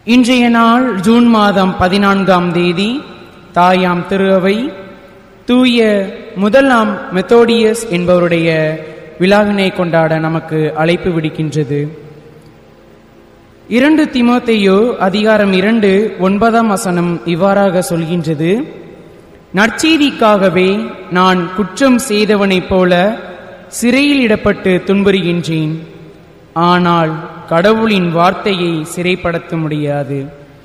இன்றைய நாள் ஜூன் மாதம் பதினான்காம் தேதி தாயாம் திருஅவை தூய முதலாம் மெத்தோடியஸ் என்பவருடைய விழாவினை கொண்டாட நமக்கு அழைப்பு விடுக்கின்றது இரண்டு திமோத்தேயு அதிகாரம் இரண்டு ஒன்பதாம் வசனம் இவ்வாறாக சொல்கின்றது நற்செய்திக்காகவே நான் குற்றம் செய்தவனைப் போல சிறையில் இடப்பட்டு துன்புறுகின்றேன் ஆனால் கடவுளின் வார்த்தையை சிறைப்படுத்த முடியாது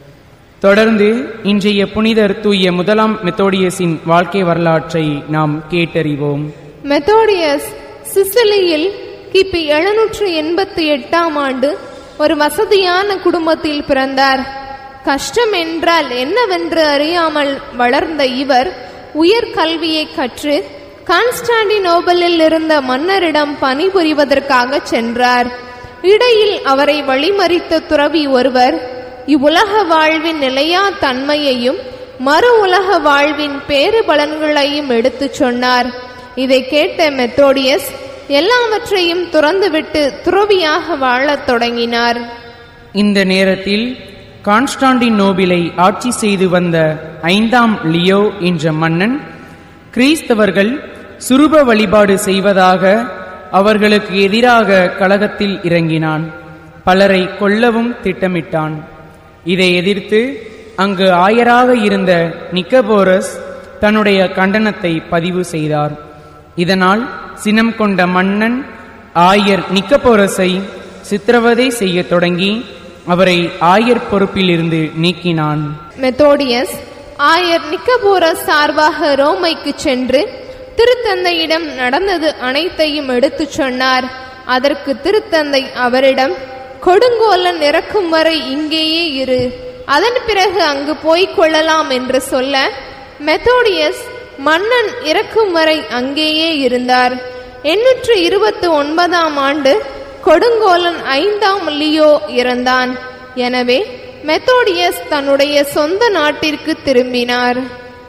தொடர்ந்து இன்றைய புனிதர் தூய முதலாம் மெத்தோடியஸின் வாழ்க்கை வரலாற்றை நாம் கேட்டறிவோம் மெத்தோடியஸ் சிசிலியில் கிபி எழுநூற்று எண்பத்தி எட்டாம் ஆண்டு ஒரு வசதியான குடும்பத்தில் பிறந்தார் கஷ்டம் என்றால் என்னவென்று அறியாமல் வளர்ந்த இவர் உயர் கல்வியை கற்று கான்ஸ்டாண்டினோபலில் இருந்த மன்னரிடம் பணிபுரிவதற்காக சென்றார் இடையில் அவரை வழிமறித்த துறவி ஒருவர் இவ்வுலக வாழ்வின் நிலையா தன்மையையும் மறு உலக வாழ்வின் பேறு பலன்களையும் எடுத்துச் சொன்னார் இதை கேட்ட மெத்தோடியஸ் எல்லாவற்றையும் துறந்துவிட்டு துறவியாக வாழத் தொடங்கினார் இந்த நேரத்தில் கான்ஸ்டாண்டின் நோபிலை ஆட்சி செய்து வந்த ஐந்தாம் லியோ என்ற மன்னன் கிறிஸ்தவர்கள் சுரூப வழிபாடு செய்வதாக அவர்களுக்கு எதிராக கழகத்தில் இறங்கினான் பலரை கொல்லவும் திட்டமிட்டான் இதை எதிர்த்து அங்கு ஆயராக இருந்த நிக்கபோரஸ் தன்னுடைய கண்டனத்தை பதிவு செய்தார் இதனால் சினம் கொண்ட மன்னன் ஆயர் நிக்கபோரஸை சித்திரவதை செய்யத் தொடங்கி அவரை ஆயர் பொறுப்பிலிருந்து நீக்கினான் மெத்தோடியஸ் ஆயர் நிக்கபோரஸ் சார்பாக ரோமைக்கு சென்று திருத்தந்தையிடம் நடந்தது அனைத்தையும் எடுத்துச் சொன்னார் அதற்கு திருத்தந்தை அவரிடம் கொடுங்கோலன் இறக்கும் வரை இங்கேயே இரு அதன் பிறகு அங்கு போய்க் கொள்ளலாம் என்று சொல்ல மெத்தோடியஸ் மன்னன் இறக்கும் வரை அங்கேயே இருந்தார் எண்ணூற்று இருபத்தி ஒன்பதாம் ஆண்டு கொடுங்கோலன் ஐந்தாம் லியோ இறந்தான் எனவே மெத்தோடியஸ் தன்னுடைய சொந்த நாட்டிற்கு திரும்பினார்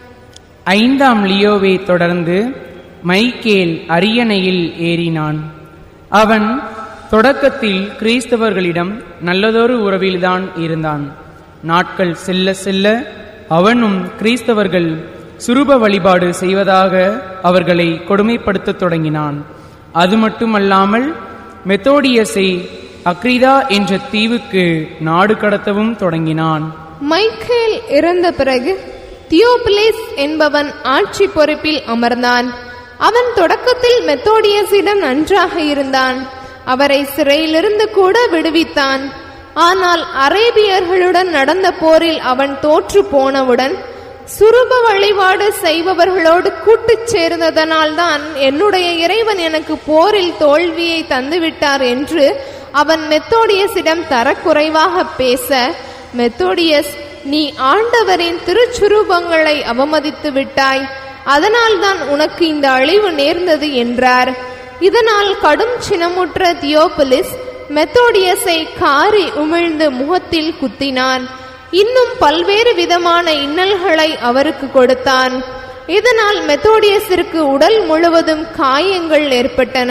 ஐந்தாம் லியோவை தொடர்ந்து மைக்கேல் அரியணையில் ஏறினான் அவன் தொடக்கத்தில் கிறிஸ்தவர்களிடம் நல்லதொரு உறவில்தான் இருந்தான் நாட்கள் செல்ல செல்ல அவனும் கிறிஸ்தவர்கள் சுரூப வழிபாடு செய்வதாக அவர்களை கொடுமைப்படுத்தத் தொடங்கினான் அது மட்டுமல்லாமல் மெத்தோடியஸை அக்ரிதா என்ற தீவுக்கு நாடு கடத்தவும் தொடங்கினான் மைக்கேல் இறந்த பிறகு தியோபிலேஸ் என்பவன் ஆட்சி பொறுப்பில் அமர்ந்தான் அவன் தொடக்கத்தில் மெத்தோடியஸிடம் நன்றாக இருந்தான் அவரை சிறையிலிருந்து கூட விடுவித்தான் ஆனால் அரேபியர்களுடன் நடந்த போரில் அவன் தோற்று போனவுடன் சுரூப வழிபாடு செய்பவர்களோடு கூட்டுச் சேர்ந்ததனால்தான் என்னுடைய இறைவன் எனக்கு போரில் தோல்வியை தந்துவிட்டார் என்று அவன் மெத்தோடியஸிடம் தரக்குறைவாக பேச மெத்தோடியஸ் நீ ஆண்டவரின் திருச்சுரூபங்களை அவமதித்து விட்டாய் அதனால்தான் உனக்கு இந்த அழிவு நேர்ந்தது என்றார் இதனால் கடும் சினமுற்ற தியோபலிஸ் மெத்தோடியஸை காரி உமிழ்ந்து முகத்தில் குத்தினான் இன்னும் பல்வேறு விதமான இன்னல்களை அவருக்கு கொடுத்தான் இதனால் மெத்தோடியஸிற்கு உடல் முழுவதும் காயங்கள் ஏற்பட்டன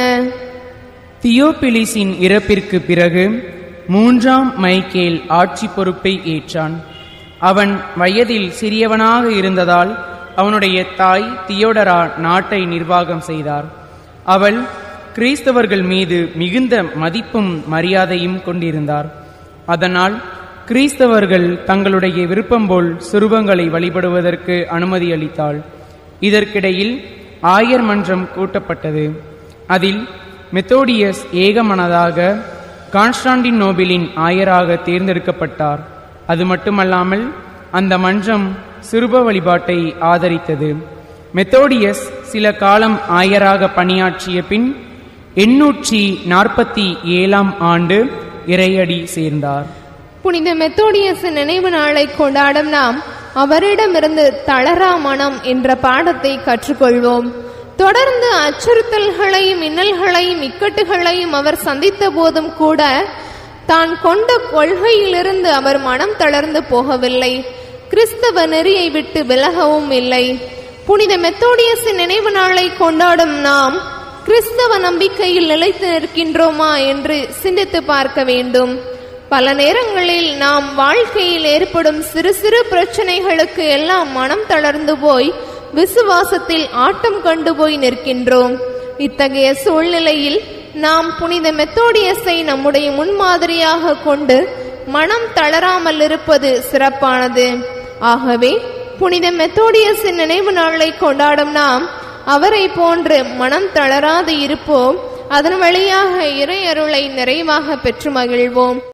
தியோபிலிஸின் இறப்பிற்கு பிறகு மூன்றாம் மைக்கேல் ஆட்சி பொறுப்பை ஏற்றான் அவன் வயதில் சிறியவனாக இருந்ததால் அவனுடைய தாய் தியோடரா நாட்டை நிர்வாகம் செய்தார் அவள் கிறிஸ்தவர்கள் மீது மிகுந்த மதிப்பும் மரியாதையும் கொண்டிருந்தார் அதனால் கிறிஸ்தவர்கள் தங்களுடைய விருப்பம் போல் சுரூபங்களை வழிபடுவதற்கு அனுமதி அளித்தாள் இதற்கிடையில் ஆயர் மன்றம் கூட்டப்பட்டது அதில் மெத்தோடியஸ் ஏகமனதாக கான்ஸ்டாண்டின் நோபிலின் ஆயராக தேர்ந்தெடுக்கப்பட்டார் அது மட்டுமல்லாமல் அந்த மன்றம் சிறுப வழிபாட்டை ஆதரித்தது மெத்தோடியஸ் சில காலம் ஆயராக பணியாற்றிய பின் எண்ணூற்றி நாற்பத்தி ஏழாம் ஆண்டு இறையடி சேர்ந்தார் புனித மெத்தோடியஸின் நினைவு நாளை கொண்டாடும் நாம் அவரிடமிருந்து தளரா மனம் என்ற பாடத்தை கற்றுக்கொள்வோம் தொடர்ந்து அச்சுறுத்தல்களையும் இன்னல்களையும் இக்கட்டுகளையும் அவர் சந்தித்த போதும் கூட தான் கொண்ட கொள்கையிலிருந்து அவர் மனம் தளர்ந்து போகவில்லை கிறிஸ்தவ நெறியை விட்டு விலகவும் இல்லை புனித மெத்தோடியஸின் நினைவு நாளை கொண்டாடும் நாம் கிறிஸ்தவ நம்பிக்கையில் நிலைத்து நிற்கின்றோமா என்று சிந்தித்து பார்க்க வேண்டும் பல நேரங்களில் நாம் வாழ்க்கையில் ஏற்படும் சிறு சிறு பிரச்சனைகளுக்கு எல்லாம் மனம் தளர்ந்து போய் விசுவாசத்தில் ஆட்டம் கண்டு போய் நிற்கின்றோம் இத்தகைய சூழ்நிலையில் நாம் புனித மெத்தோடியஸை நம்முடைய முன்மாதிரியாக கொண்டு மனம் தளராமல் இருப்பது சிறப்பானது ஆகவே புனித மெத்தோடியஸின் நினைவு நாளை கொண்டாடும் நாம் அவரை போன்று மனம் தளராது இருப்போம் அதன் வழியாக இறை அருளை நிறைவாக பெற்று மகிழ்வோம்